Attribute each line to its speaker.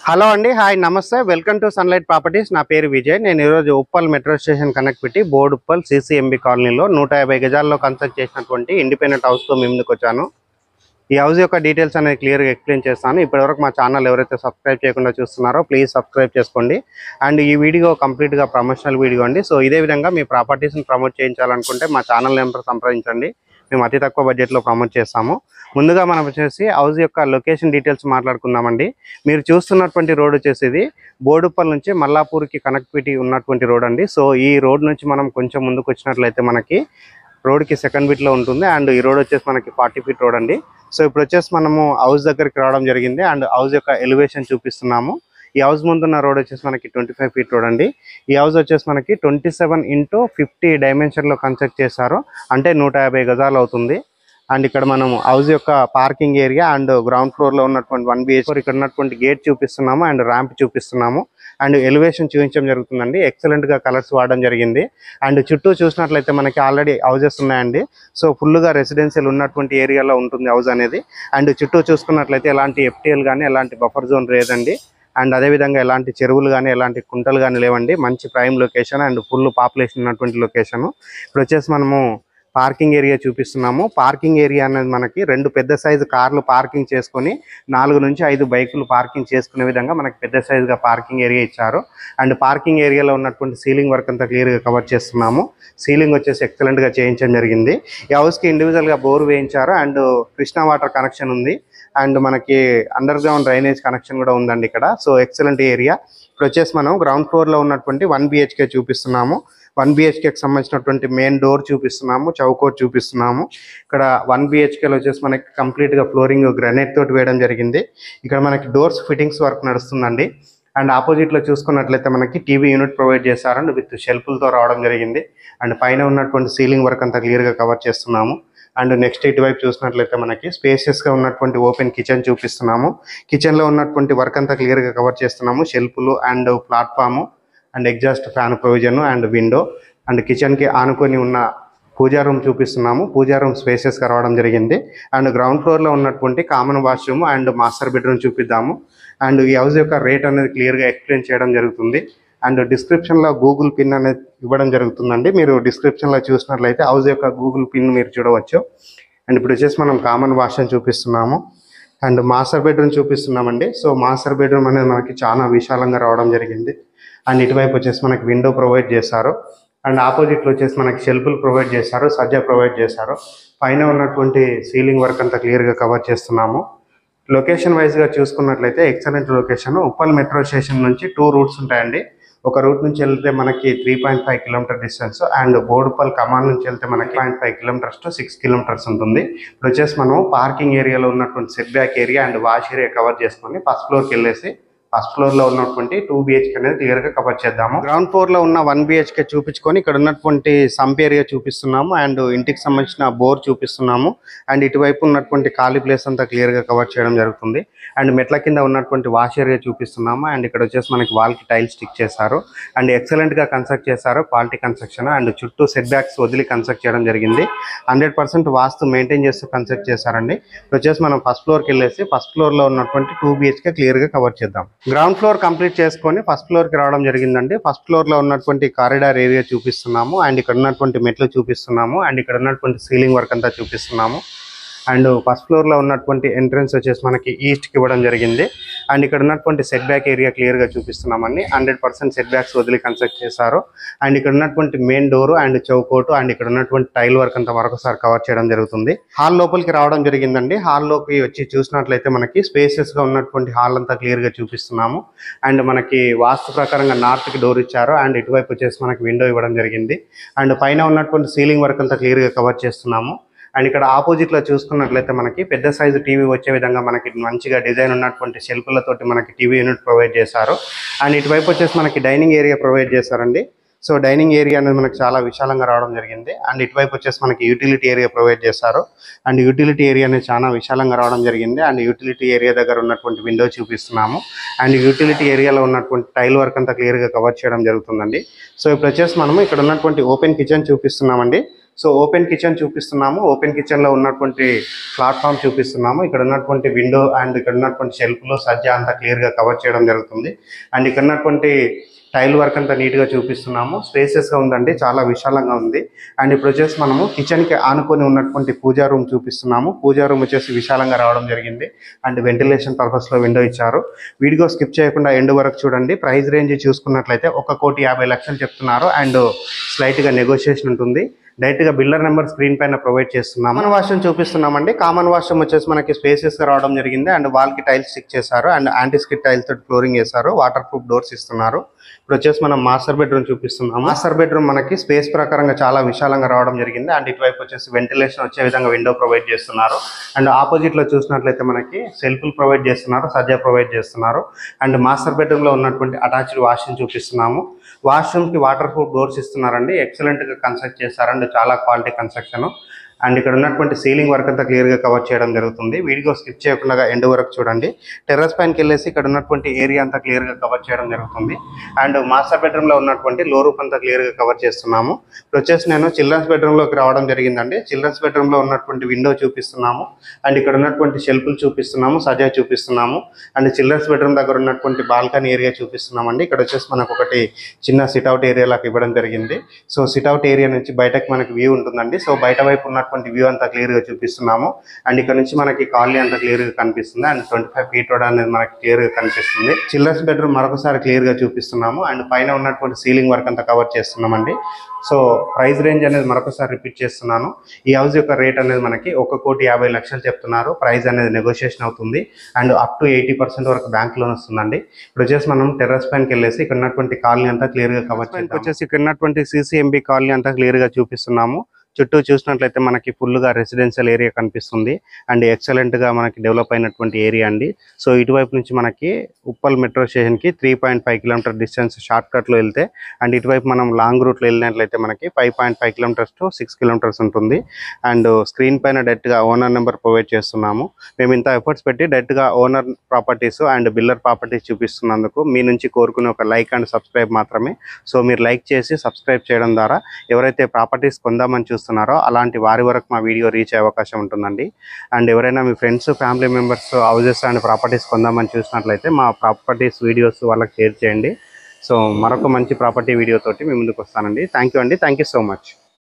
Speaker 1: hello అండి hi నమస్తే welcome to sunlight properties నా పేరు విజయ్ నేను ఈరోజు Uppal metro station connectivity board Uppal CCMB కాలనీలో నూట యాభై గజాల్లో కన్స్ట్రక్ట్ చేసినటువంటి ఇండిపెండెంట్ హౌస్తో మీ ముందుకు వచ్చాను ఈ హౌస్ యొక్క డీటెయిల్స్ అనేది క్లియర్గా ఎక్స్ప్లెయిన్ చేస్తాను ఇప్పటివరకు మా ఛానల్ ఎవరైతే సబ్స్క్రైబ్ చేయకుండా చూస్తున్నారో ప్లీజ్ సబ్స్క్రైబ్ చేసుకోండి అండ్ ఈ వీడియో కంప్లీట్గా ప్రమోషనల్ వీడియో అండి సో ఇదే విధంగా మీ ప్రాపర్టీస్ని ప్రమోట్ చేయించాలనుకుంటే మా ఛానల్ నెంబర్ సంప్రదించండి మేము అతి తక్కువ బడ్జెట్లో ప్రమోట్ చేస్తాము ముందుగా మనం వచ్చేసి హౌస్ యొక్క లొకేషన్ డీటెయిల్స్ మాట్లాడుకుందామండి మీరు చూస్తున్నటువంటి రోడ్ వచ్చేసి ఇది బోడుప్పల్ నుంచి మల్లాపూర్కి కనెక్టివిటీ ఉన్నటువంటి రోడ్ అండి సో ఈ రోడ్ నుంచి మనం కొంచెం ముందుకు వచ్చినట్లయితే మనకి రోడ్కి సెకండ్ బిట్లో ఉంటుంది అండ్ ఈ రోడ్ వచ్చేసి మనకి ఫార్టీ ఫీట్ రోడ్ అండి సో ఇప్పుడు వచ్చేసి మనము హౌస్ దగ్గరికి రావడం జరిగింది అండ్ హౌస్ యొక్క ఎలివేషన్ చూపిస్తున్నాము ఈ హౌస్ ముందున్న రోడ్ వచ్చేసి మనకి ట్వంటీ ఫైవ్ ఫీట్ రోడ్ అండి ఈ హౌస్ వచ్చేసి మనకి ట్వంటీ సెవెన్ ఇంటూ ఫిఫ్టీ డైమెన్షన్లో కన్స్ట్రక్ట్ చేశారు అంటే నూట యాభై గజాలు అవుతుంది అండ్ ఇక్కడ మనం హౌస్ యొక్క parking area and ground floor లో ఉన్నటువంటి వన్ బిహెచ్ ఇక్కడ ఉన్నటువంటి గేట్ చూపిస్తున్నాము అండ్ ర్యాంప్ చూపిస్తున్నాము అండ్ ఎలివేషన్ చూపించడం జరుగుతుందండి ఎక్సలెంట్ గా కలర్స్ వాడడం జరిగింది అండ్ చుట్టూ చూసినట్లయితే మనకి ఆల్రెడీ హౌసెస్ ఉన్నాయండి సో ఫుల్ గా రెసిడెన్షియల్ ఉన్నటువంటి ఏరియాలో ఉంటుంది హౌస్ అనేది అండ్ చుట్టూ చూసుకున్నట్లయితే ఎలాంటి ఎఫ్టీఎల్ కానీ ఎలాంటి బఫర్ జోన్ లేదండి అండ్ అదేవిధంగా ఎలాంటి చెరువులు కానీ ఎలాంటి కుంటలు కానీ లేవండి మంచి prime location and full population ఉన్నటువంటి లొకేషన్ ఇప్పుడు వచ్చేసి మనము పార్కింగ్ ఏరియా చూపిస్తున్నాము పార్కింగ్ ఏరియా అనేది మనకి రెండు పెద్ద సైజు కార్లు పార్కింగ్ చేసుకొని నాలుగు నుంచి ఐదు బైకులు పార్కింగ్ చేసుకునే విధంగా మనకి పెద్ద సైజుగా పార్కింగ్ ఏరియా ఇచ్చారు అండ్ పార్కింగ్ ఏరియాలో ఉన్నటువంటి సీలింగ్ వర్క్ అంతా క్లియర్గా కవర్ చేస్తున్నాము సీలింగ్ వచ్చేసి ఎక్సలెంట్గా చేయించడం జరిగింది ఈ హౌస్కి ఇండివిజువల్గా బోర్ వేయించారు అండ్ కృష్ణా వాటర్ కనెక్షన్ ఉంది అండ్ మనకి అండర్ గ్రౌండ్ డ్రైనేజ్ కనెక్షన్ కూడా ఉందండి ఇక్కడ సో ఎక్సలెంట్ ఏరియా ఇప్పుడు వచ్చేసి మనం గ్రౌండ్ ఫ్లోర్లో ఉన్నటువంటి వన్ బిహెచ్కే చూపిస్తున్నాము వన్ బిహెచ్కేకి సంబంధించినటువంటి మెయిన్ డోర్ చూపిస్తున్నాము చౌకోట్ చూపిస్తున్నాము ఇక్కడ వన్ బిహెచ్కేలో వచ్చేసి మనకి కంప్లీట్గా ఫ్లోరింగ్ గ్రనైట్ తోటి వేయడం జరిగింది ఇక్కడ మనకి డోర్స్ ఫిట్టింగ్స్ వర్క్ నడుస్తుందండి అండ్ ఆపోజిట్లో చూసుకున్నట్లయితే మనకి టీవీ యూనిట్ ప్రొవైడ్ చేశారండి విత్ షెల్ఫ్లతో రావడం జరిగింది అండ్ పైన ఉన్నటువంటి సీలింగ్ వర్క్ అంతా క్లియర్గా కవర్ చేస్తున్నాము అండ్ నెక్స్ట్ ఇటువైపు చూసినట్లయితే మనకి స్పేసియస్గా ఉన్నటువంటి ఓపెన్ కిచెన్ చూపిస్తున్నాము కిచెన్లో ఉన్నటువంటి వర్క్ అంతా క్లియర్గా కవర్ చేస్తున్నాము షెల్ఫ్లు and platform and exhaust fan provision and window and కిచెన్కి ఆనుకొని ఉన్న పూజా రూమ్ చూపిస్తున్నాము పూజా రూమ్ స్పేసెస్గా రావడం జరిగింది అండ్ గ్రౌండ్ ఫ్లోర్లో ఉన్నటువంటి common washroom and master bedroom చూపిద్దాము అండ్ ఈ హౌస్ యొక్క రేట్ అనేది క్లియర్గా ఎక్స్ప్లెయిన్ చేయడం జరుగుతుంది అండ్ డిస్క్రిప్షన్లో గూగుల్ పిన్ అనేది ఇవ్వడం జరుగుతుందండి మీరు డిస్క్రిప్షన్లో చూసినట్లయితే హౌస్ యొక్క గూగుల్ పిన్ మీరు చూడవచ్చు అండ్ ఇప్పుడు వచ్చేసి మనం కామన్ వాష్రూమ్ చూపిస్తున్నాము అండ్ మాస్టర్ బెడ్రూమ్ చూపిస్తున్నామండి సో మాస్టర్ బెడ్రూమ్ అనేది మనకి చాలా విశాలంగా రావడం జరిగింది అండ్ ఇటువైపు వచ్చేసి మనకి విండో ప్రొవైడ్ చేశారు అండ్ ఆపోజిట్లో వచ్చేసి మనకి షెల్ఫ్లు ప్రొవైడ్ చేశారు సజ్జ ప్రొవైడ్ చేశారు పైన ఉన్నటువంటి సీలింగ్ వర్క్ అంతా క్లియర్గా కవర్ చేస్తున్నాము లొకేషన్ వైజ్గా చూసుకున్నట్లయితే excellent location Uppal metro station నుంచి టూ రూట్స్ ఉంటాయండి ఒక రూట్ నుంచి వెళ్తే మనకి three point five kilometre distance and Boduppal కమాన్ నుంచి వెళ్తే మనకి point five kilometres to six kilometres ఉంటుంది ఇప్పుడు వచ్చేసి మనం పార్కింగ్ ఏరియాలో ఉన్నటువంటి set back area and wash area cover చేసుకొని ఫస్ట్ ఫ్లోర్కి వెళ్ళేసి ఫస్ట్ ఫ్లోర్ లో ఉన్నటువంటి టూ బిహెచ్కే అనేది క్లియర్ గా కవర్ చేద్దాము గ్రౌండ్ ఫ్లోర్ లో ఉన్న వన్ బిహెచ్కే చూపించుకొని ఇక్కడ ఉన్నటువంటి సంప్ ఏరియా చూపిస్తున్నాము అండ్ ఇంటికి సంబంధించిన బోర్ చూపిస్తున్నాము అండ్ ఇటువైపు ఉన్నటువంటి ఖాళీ ప్లేస్ అంతా క్లియర్ గా కవర్ చేయడం జరుగుతుంది అండ్ మెట్ల కింద ఉన్నటువంటి వాష్ ఏరియా చూపిస్తున్నాము అండ్ ఇక్కడ వచ్చేసి మనకి వాల్ కి టైల్ స్టిక్ చేశారు అండ్ ఎక్సలెంట్ గా కన్స్ట్రక్ట్ చేశారు క్వాలిటీ కన్స్ట్రక్షన్ అండ్ చుట్టూ సెట్ బ్యాక్స్ వదిలి కన్స్ట్రక్ట్ చేయడం జరిగింది హండ్రెడ్ పర్సెంట్ వాస్తు మెయింటైన్ చేస్తూ కన్స్ట్రక్ట్ చేశారండి ఇప్పుడు వచ్చేసి మనం ఫస్ట్ ఫ్లోర్కి వెళ్ళేసి ఫస్ట్ ఫ్లోర్ లో ఉన్నటువంటి టూ బిహెచ్కే క్లియర్ గా కవర్ చేద్దాం గ్రౌండ్ ఫ్లోర్ కంప్లీట్ చేసుకొని ఫస్ట్ ఫ్లోర్ కి రావడం జరిగిందండి ఫస్ట్ ఫ్లోర్ లో ఉన్నటువంటి కారిడార్ ఏరియా చూపిస్తున్నాము అండ్ ఇక్కడ ఉన్నటువంటి మెట్లు చూపిస్తున్నాము అండ్ ఇక్కడ ఉన్నటువంటి సీలింగ్ వర్క్ అంతా చూపిస్తున్నాము అండ్ ఫస్ట్ ఫ్లోర్ లో ఉన్నటువంటి ఎంట్రన్స్ వచ్చేసి మనకి ఈస్ట్ కి ఇవ్వడం జరిగింది అండ్ ఇక్కడ ఉన్నటువంటి సెట్ బ్యాక్ ఏరియా క్లియర్ గా చూపిస్తున్నామండి హండ్రెడ్ పర్సెంట్ సెట్ బ్యాక్స్ వదిలి కన్స్ట్రక్ట్ చేశారు అండ్ ఇక్కడ ఉన్నటువంటి మెయిన్ డోర్ అండ్ చౌకోటు అండ్ ఇక్కడ ఉన్నటువంటి టైల్ వర్క్ అంతా మరొకసారి కవర్ చేయడం జరుగుతుంది హాల్ లోపలికి రావడం జరిగిందండి హాల్ లోకి వచ్చి చూసినట్లయితే మనకి స్పేసెస్ గా ఉన్నటువంటి హాల్ అంతా క్లియర్ గా చూపిస్తున్నాము అండ్ మనకి వాస్తు ప్రకారంగా నార్త్ కి డోర్ ఇచ్చారు అండ్ ఇటువైపు వచ్చేసి మనకి విండో ఇవ్వడం జరిగింది అండ్ పైన ఉన్నటువంటి సీలింగ్ వర్క్ అంతా క్లియర్ గా కవర్ చేస్తున్నాము అండ్ ఇక్కడ ఆపోజిట్ లో చూసుకున్నట్లయితే మనకి పెద్ద సైజు టీవీ వచ్చే విధంగా మనకి మంచిగా డిజైన్ ఉన్నటువంటి షెల్ఫ్లతోటి మనకి టీవీ యూనిట్ ప్రొవైడ్ చేశారు అండ్ ఇటువైపు వచ్చేసి మనకి డైనింగ్ ఏరియా ప్రొవైడ్ చేశారండి సో డైనింగ్ ఏరియా అనేది మనకి చాలా విశాలంగా రావడం జరిగింది అండ్ ఇటువైపు వచ్చేసి మనకి యూటిలిటీ ఏరియా ప్రొవైడ్ చేశారు అండ్ యూటిలిటీ ఏరియా అనేది చాలా విశాలంగా రావడం జరిగింది అండ్ యూటిలిటీ ఏరియా దగ్గర ఉన్నటువంటి విండో చూపిస్తున్నాము అండ్ యూటిలిటీ ఏరియాలో ఉన్నటువంటి టైల్ వర్క్ అంతా క్లియర్గా కవర్ చేయడం జరుగుతుందండి సో ఇప్పుడు వచ్చేసి మనము ఇక్కడ ఉన్నటువంటి ఓపెన్ కిచెన్ చూపిస్తున్నామండి సో ఓపెన్ కిచెన్ చూపిస్తున్నాము ఓపెన్ కిచెన్లో ఉన్నటువంటి ప్లాట్ఫామ్ చూపిస్తున్నాము ఇక్కడ ఉన్నటువంటి విండో అండ్ ఇక్కడ ఉన్నటువంటి షెల్ఫ్లో సజ్జ అంతా క్లియర్గా కవర్ చేయడం జరుగుతుంది అండ్ ఇక్కడ ఉన్నటువంటి టైల్ వర్క్ అంతా నీట్గా చూపిస్తున్నాము స్పేసెస్గా ఉందండి చాలా విశాలంగా ఉంది అండ్ ఇప్పుడు వచ్చేసి మనము కిచెన్కి ఆనుకొని ఉన్నటువంటి పూజా రూమ్ చూపిస్తున్నాము పూజా రూమ్ వచ్చేసి విశాలంగా రావడం జరిగింది అండ్ వెంటిలేషన్ పర్పస్లో విండో ఇచ్చారు వీడియో స్కిప్ చేయకుండా ఎండ్ వరకు చూడండి ప్రైస్ రేంజ్ చూసుకున్నట్లయితే ఒక కోటి యాభై లక్షలు చెప్తున్నారు అండ్ స్లైట్గా నెగోషియేషన్ ఉంటుంది డైరెక్ట్గా బిల్లర్ నెంబర్ స్క్రీన్ పైన ప్రొవైడ్ చేస్తున్నాం కామన్ వాష్రూమ్ చూపిస్తున్నామండి కామన్ వాష్రూమ్ వచ్చేసి మనకి స్పేసెస్గా రావడం జరిగింది అండ్ వాల్కి టైల్స్ స్టిక్ చేశారు అండ్ యాంటీ స్కిట్ టైల్స్ తోటి ఫ్లోరింగ్ వేశారు వాటర్ ప్రూఫ్ డోర్స్ ఇస్తున్నారు ఇప్పుడు వచ్చేసి మనం మాస్టర్ బెడ్రూమ్ చూపిస్తున్నాం మాస్టర్ బెడ్రూమ్ మనకి స్పేస్ ప్రకారంగా చాలా విశాలంగా రావడం జరిగింది అండ్ ఇటువైపు వచ్చేసి వెంటిలేషన్ వచ్చే విధంగా విండో ప్రొవైడ్ చేస్తున్నారు అండ్ ఆపోజిట్ లో చూసినట్లయితే మనకి సెల్ఫ్లు ప్రొవైడ్ చేస్తున్నారు సజ్జా ప్రొవైడ్ చేస్తున్నారు అండ్ మాస్టర్ బెడ్రూమ్ లో ఉన్నటువంటి అటాచ్డ్ వాష్రూమ్ చూపిస్తున్నాము వాష్రూమ్ కి వాటర్ ప్రూఫ్ డోర్స్ ఇస్తున్నారండి ఎక్సలెంట్ గా కన్స్ట్రక్ట్ చేశారు అండ్ చాలా క్వాలిటీ కన్స్ట్రక్షన్ అండ్ ఇక్కడ ఉన్నటువంటి సీలింగ్ వర్క్ అంతా క్లియర్ గా కవర్ చేయడం జరుగుతుంది వీడియో స్కిప్ చేయకుండా ఎండ్ వరకు చూడండి టెర్రస్ పైనకి వెళ్ళేసి ఇక్కడ ఉన్నటువంటి ఏరియా అంతా క్లియర్ గా కవర్ చేయడం జరుగుతుంది అండ్ మాస్టర్ బెడ్రూమ్ లో ఉన్నటువంటి లో రూప్ అంతా క్లియర్ గా కవర్ చేస్తున్నాము ఇప్పుడు వచ్చేసి నేను చిల్డ్రన్స్ బెడ్రూమ్ లోకి రావడం జరిగిందండి చిల్డ్రన్స్ బెడ్రూమ్ లో ఉన్నటువంటి విండో చూపిస్తున్నాము అండ్ ఇక్కడ ఉన్నటువంటి షెల్ఫ్లు చూపిస్తున్నాము సజా చూపిస్తున్నాము అండ్ చిల్డ్రన్స్ బెడ్రూమ్ దగ్గర ఉన్నటువంటి బాల్కనీ ఏరియా చూపిస్తున్నామండి ఇక్కడ వచ్చేసి మనకు ఒకటి చిన్న సిట్అవుట్ ఏరియా లాగా ఇవ్వడం జరిగింది సో సిట్అవుట్ ఏరియా నుంచి బయటకు మనకి వ్యూ ఉంటుందండి సో బయట వైపు ఉన్నటువంటి వ్యూ అంతా క్లియర్ గా చూపిస్తున్నాము అండ్ ఇక్కడ నుంచి మనకి కాలనీ అంతా క్లియర్ గా కనిపిస్తుంది and twenty five feet road అనేది మనకి క్లియర్ గా కనిపిస్తుంది చిల్డ్రన్స్ బెడ్రూమ్ మరొకసారి క్లియర్ గా చూపిస్తున్నాము అండ్ పైన ఉన్నటువంటి సీలింగ్ వర్క్ అంతా కవర్ చేస్తున్నామండి సో ప్రైస్ రేంజ్ అనేది మరొకసారి రిపీట్ చేస్తున్నాను ఈ హౌస్ యొక్క రేట్ అనేది మనకి ఒక కోటి యాభై లక్షలు చెప్తున్నారు ప్రైస్ అనేది నెగోషియేషన్ అవుతుంది and up to eighty percent వరకు బ్యాంక్ లోన్ వస్తుందండి ఇప్పుడు వచ్చేసి మనం టెర్రస్ పైనకి వెళ్ళేసి ఇక్కడ ఉన్నటువంటి కాలనీ అంతా క్లియర్ గా కవర్ చేద్దాం వచ్చేసి ఇక్కడ ఉన్నటువంటి సిసిఎంబి కాలనీ అంతా క్లియర్ గా చూపిస్తున్నాము చుట్టూ చూసినట్లయితే మనకి ఫుల్గా రెసిడెన్షియల్ ఏరియా కనిపిస్తుంది అండ్ ఎక్సలెంట్ గా మనకి డెవలప్ అయినటువంటి ఏరియా అండి సో ఇటువైపు నుంచి మనకి ఉప్పల్ మెట్రో స్టేషన్ కి three point five kilometre distance shortcut లో వెళ్తే అండ్ ఇటువైపు మనం లాంగ్ రూట్ లో వెళ్ళినట్లయితే మనకి five point five kilometres to six kilometres ఉంటుంది అండ్ స్క్రీన్ పైన డైరెక్ట్ గా ఓనర్ నెంబర్ ప్రొవైడ్ చేస్తున్నాము మేము ఇంత ఎఫర్ట్స్ పెట్టి డైరెక్ట్ గా owner properties and builder properties చూపిస్తున్నందుకు మీ నుంచి కోరుకునే ఒక లైక్ అండ్ సబ్స్క్రైబ్ మాత్రమే సో మీరు లైక్ చేసి సబ్స్క్రైబ్ చేయడం ద్వారా ఎవరైతే ప్రాపర్టీస్ కొందామని చూస్తున్నారో అలాంటి వారి వరకు మా వీడియో రీచ్ అయ్యే అవకాశం ఉంటుందండి అండ్ ఎవరైనా మీ friends family members houses and properties కొందామని చూసినట్లయితే మా ప్రాపర్టీస్ వీడియోస్ వాళ్ళకి షేర్ చేయండి సో మరొక మంచి ప్రాపర్టీ వీడియో తోటి మీ ముందుకు వస్తానండి థ్యాంక్ యూ అండి థ్యాంక్ యూ సో మచ్